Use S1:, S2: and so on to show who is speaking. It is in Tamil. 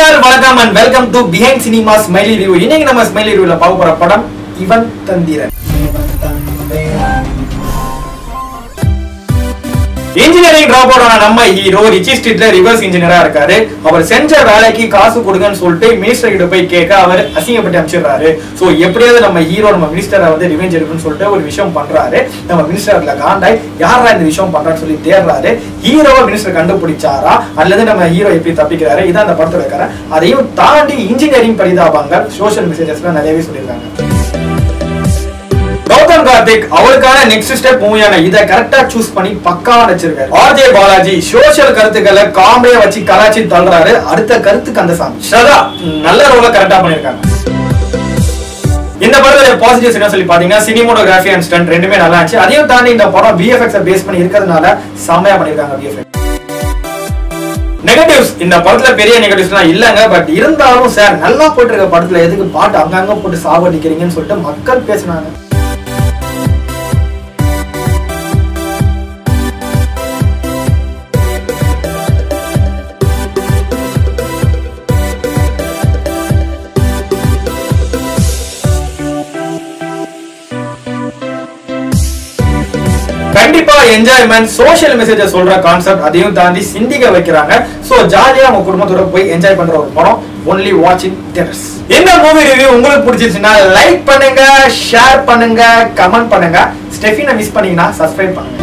S1: ஆல் வணக்கம் and welcome to behind cinema smiley review இன்னைக்கு நம்ம ஸ்மைலி ரிவ்யூல பார்க்க போற படம் இவன் தந்திரன் இன்ஜினியரிங் டிராப் அவுட் ஆன நம்ம ஹீரோ ரிச்சி ஸ்ட்ரீட்ல ரிவர்ஸ் இன்ஜினியரா இருக்காரு அவர் செஞ்ச வேலைக்கு காசு கொடுங்கன்னு சொல்லிட்டு மினிஸ்டர் கிட்ட போய் கேட்க அவர் அசிங்கப்பட்டு அனுப்பிச்சிடுறாரு சோ எப்படியாவது நம்ம ஹீரோ நம்ம மினிஸ்டரை வந்து ரிவெஞ்ச் எடுக்கணும்னு சொல்லிட்டு ஒரு விஷயம் பண்றாரு நம்ம மினிஸ்டர்ல காண்டாய் யாரா இந்த விஷயம் பண்றான்னு சொல்லி தேடுறாரு ஹீரோவை மினிஸ்டர் கண்டுபிடிச்சாரா அல்லது நம்ம ஹீரோ எப்படி தப்பிக்கிறாரு இதான் அந்த படத்துல இருக்கிற அதையும் தாண்டி இன்ஜினியரிங் பரிதாபங்கள் சோஷியல் மெசேஜஸ்ல நிறையவே சொல்லியிருக்காங்க கௌதம் கார்த்திக் அவருக்கான நெக்ஸ்ட் ஸ்டெப் மூவியான இதை கரெக்டா சூஸ் பண்ணி பக்காவா நடிச்சிருக்காரு ஆர்ஜே பாலாஜி சோஷியல் கருத்துக்களை காமெடியா வச்சு கலாச்சி தள்ளுறாரு அடுத்த கருத்து கந்தசாமி ஸ்ரதா நல்ல ரோல கரெக்டா பண்ணிருக்காங்க இந்த படத்துல பாசிட்டிவ்ஸ் என்ன சொல்லி பாத்தீங்கன்னா சினிமோட்டோகிராஃபி அண்ட் ஸ்டண்ட் ரெண்டுமே நல்லா இருந்துச்சு அதையும் தாண்டி இந்த படம் விஎஃப்எக்ஸ் பேஸ் பண்ணி இருக்கிறதுனால செம்மையா பண்ணிருக்காங்க விஎஃப்எக்ஸ் நெகட்டிவ்ஸ் இந்த படத்துல பெரிய நெகட்டிவ்ஸ்லாம் இல்லங்க பட் இருந்தாலும் சார் நல்லா போயிட்டு இருக்க படத்துல எதுக்கு பாட்டு அங்கங்க போட்டு சாவடிக்கிறீங்கன்னு சொல்லிட்டு மக்கள் பேசுனாங்க கண்டிப்பா என்ஜாய்மெண்ட் சோஷியல் மெசேஜ் சொல்ற கான்செப்ட் அதையும் தாண்டி சிந்திக்க வைக்கிறாங்க சோ ஜாலியா உங்க குடும்பத்தோட போய் என்ஜாய் பண்ற ஒரு படம் ஒன்லி வாட்சிங் தியேட்டர்ஸ் இந்த மூவி ரிவ்யூ உங்களுக்கு பிடிச்சிருச்சுன்னா லைக் பண்ணுங்க ஷேர் பண்ணுங்க கமெண்ட் பண்ணுங்க ஸ்டெஃபினை மிஸ் பண்ணீங்கன்னா சப்ஸ்கிரைப் பண்ணுங்க